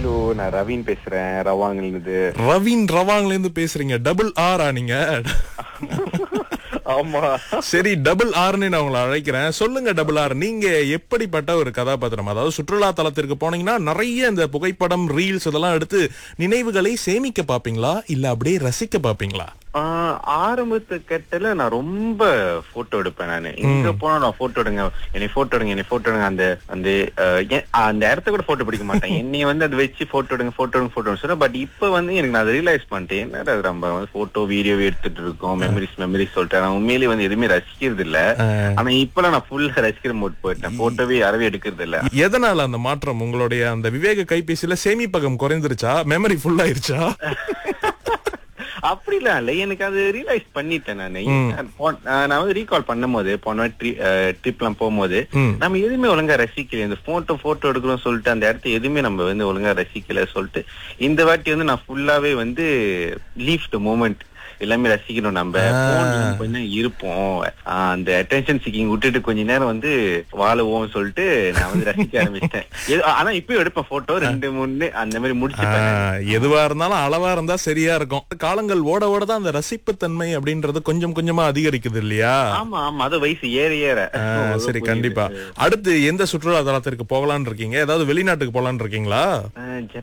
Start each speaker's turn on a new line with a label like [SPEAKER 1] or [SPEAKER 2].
[SPEAKER 1] Hello நான் ravine பேசுறேன் ரவாங்கல இருந்து
[SPEAKER 2] ரவீன் ரவாங்ல இருந்து பேசுறீங்க டபுள் ஆரா நீங்க
[SPEAKER 1] ஆமா
[SPEAKER 2] சரி டபுள் ஆர்னு நான் உங்களை அழைக்கிறேன் சொல்லுங்க டபுள் ஆர் நீங்க எப்படிப்பட்ட ஒரு கதாபாத்திரம் அதாவது சுற்றுலா தலத்திற்கு போனீங்கன்னா நிறைய இந்த புகைப்படம் ரீல்ஸ் இதெல்லாம் எடுத்து நினைவுகளை சேமிக்க பாப்பீங்களா இல்ல அப்படியே ரசிக்க பாப்பீங்களா
[SPEAKER 1] ஆஹ் ஆரம்பத்து கட்டல நான் ரொம்ப போட்டோ எடுப்பேன் நானு எங்க போனா நான் போட்டோ எடுங்க என்னை போட்டோ எடுங்க என்னை போட்டோ எடுங்க அந்த அந்த அஹ், ஏன், அந்த இடத்த கூட போட்டோ பிடிக்க மாட்டேன் என்னை வந்து அதை வச்சு போட்டோ எடுங்க போட்டோ எடுங்க போட்டோ சொல்றேன் பட் இப்ப வந்து எனக்கு நான் அதை ரியலைஸ் பண்ணிட்டேன் என்னடா இது நம்ம வந்து போட்டோ வீடியோ எடுத்துட்டு இருக்கோம் மெமரிஸ் மெமரிஸ் சொல்லிட்டு நான் உண்மையிலேயே வந்து எதுவுமே ரசிக்கிறது இல்ல ஆனா இப்பெல்லாம் நான் ஃபுல்லா ரசிக்கிற மோட் போயிட்டேன் போட்டோவே யாரவே எடுக்கிறது இல்ல
[SPEAKER 2] எதனால அந்த மாற்றம் உங்களுடைய அந்த விவேக கைபேசியில சேமிப்பகம் குறைந்துருச்சா மெமரி ஃபுல் ஆயிருச்சா
[SPEAKER 1] அப்படிலாம் இல்ல எனக்கு அது ரியலைஸ் பண்ணிட்டேன் நான் போன- ஆஹ் நான் வந்து ரீகால் பண்ணும்போது போன ட்ரிப் எல்லாம் போகும்போது
[SPEAKER 2] ம்.
[SPEAKER 1] நம்ம எதுவுமே ஒழுங்கா ரசிக்கல இந்த போட்டோ போட்டோ எடுக்கிறோம் சொல்லிட்டு அந்த இடத்த எதுவுமே நம்ம வந்து ஒழுங்கா ரசிக்கல சொல்லிட்டு இந்த வாட்டி வந்து நான் ஃபுல்லாவே வந்து லீவ் த மூமெண்ட் எல்லாமே ரசிக்கணும் நம்ம போன்ல கொஞ்ச நேரம் இருப்போம் ஆஹ் அந்த அட்டென்ஷன் சீக்கிங் விட்டுட்டு கொஞ்ச நேரம் வந்து வாழுவோம் சொல்லிட்டு நான் வந்து ரசிக்க ஆரம்பிச்சிட்டேன் எது- ஆனா இப்பயும் எடுப்பேன் போட்டோ ரெண்டு மூணு அந்த மாதிரி முடிச்சுப்பேன்
[SPEAKER 2] ஆஹ், எதுவா இருந்தாலும் அளவா இருந்தா சரியா இருக்கும் காலங்கள் ஓட ஓட தான் அந்த ரசிப்பு தன்மை அப்படின்றது கொஞ்சம் கொஞ்சமா அதிகரிக்குது இல்லையா
[SPEAKER 1] ஆமா ஆமா அது வயசு ஏற ஏற
[SPEAKER 2] ஆஹ், சரி கண்டிப்பா அடுத்து எந்த சுற்றுலா தலத்திற்கு போகலாம்னு இருக்கீங்க ஏதாவது வெளிநாட்டுக்கு போகலாம்னு இருக்கீங்களா
[SPEAKER 1] அஹ்